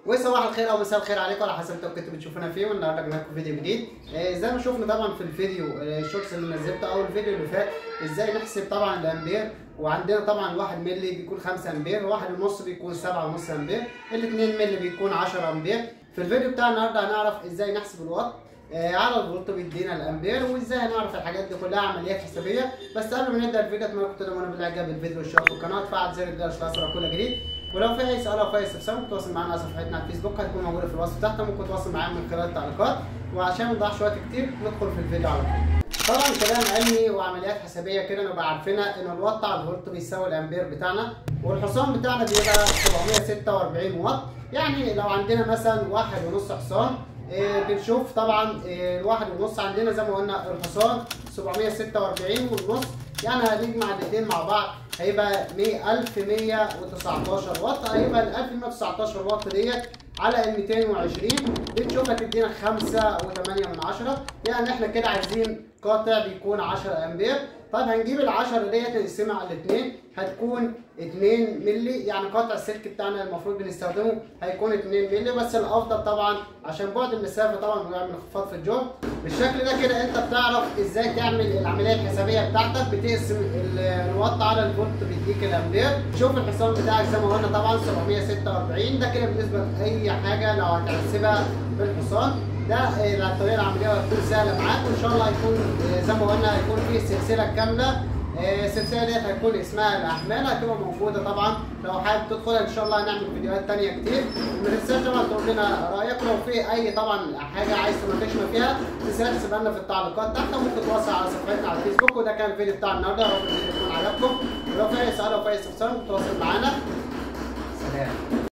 وصباح الخير او مساء الخير عليكم على حسب انتوا كنتوا بتشوفونا فيه والنهارده جبنا لكم فيديو جديد آه، زي ما شفنا طبعا في الفيديو آه، الشورتس اللي نزلته او الفيديو اللي فات ازاي نحسب طبعا الامبير وعندنا طبعا 1 مللي بيكون 5 امبير واحد ونص بيكون 7 ونص امبير ال 2 مللي بيكون 10 امبير في الفيديو بتاع النهارده هنعرف ازاي نحسب الوات آه، على الفولت بيدينا الامبير وازاي هنعرف الحاجات دي كلها عمليات حسابيه بس قبل ما نبدا الفيديو اتمنى كنتوا تدعمونا بالاعجاب بالفيديو والاشتراك في القناه وتفعل زر الجرس لتصلك كل جديد ولو في اي سؤال او في اي استفسار ممكن تتواصل معانا على صفحتنا على الفيسبوك هتكون موجوده في الوصف تحت ممكن تتواصل معانا من خلال التعليقات وعشان ما نضيعش وقت كتير ندخل في الفيديو على طول طبعا كلام علمي وعمليات حسابيه كده نبقى عارفينها ان الوات على الفولت بيساوي الامبير بتاعنا والحصان بتاعنا بيبقى 746 واط يعني لو عندنا مثلا واحد ونص حصان إيه بنشوف طبعا إيه الواحد ونص عندنا زي ما قلنا الحصان 746 ونص يعني هنجمع الاثنين مع بعض هيبقى 100 1119 واط هيبقى ال 1119 واط ديت على ال 220 بنشوف هتدينا 5 و8 من 10 يعني احنا كده عايزين قاطع بيكون 10 امبير طيب هنجيب ال 10 ديت نقسمها على الاثنين هتكون 2 مللي يعني قطع السلك بتاعنا المفروض بنستخدمه هيكون 2 مللي بس الافضل طبعا عشان بعد المسافه طبعا بنعمل انخفاض في الجهد بالشكل ده كده انت بتعرف ازاي تعمل العمليه الحسابيه بتاعتك بتقسم ال- الوات على الفولت بيديك الامبير شوف الحساب بتاعك زي ما قلنا طبعا 746 ده كده بالنسبه لاي حاجه لو هتحسبها بالحصان ده آه، الطريقه العمليه هتكون سهله معاك وان شاء الله هيكون آه، زي ما قلنا هيكون في السلسله كامله آه، السلسله ديت هتكون اسمها الاحمال هتبقى موجوده طبعا لو حابب تدخلها ان شاء الله هنعمل فيديوهات تانية كتير وما تنساش طبعا تقول لنا رايك لو في اي طبعا حاجه عايز تناقشنا فيها تنساش تسيبها لنا في التعليقات تحت وممكن تتواصل على صفحتنا على الفيسبوك وده كان الفيديو بتاع النهارده يا رب الفيديو يكون عجبكم ولو في اي سؤال او في اي استفسار تواصل معانا سلام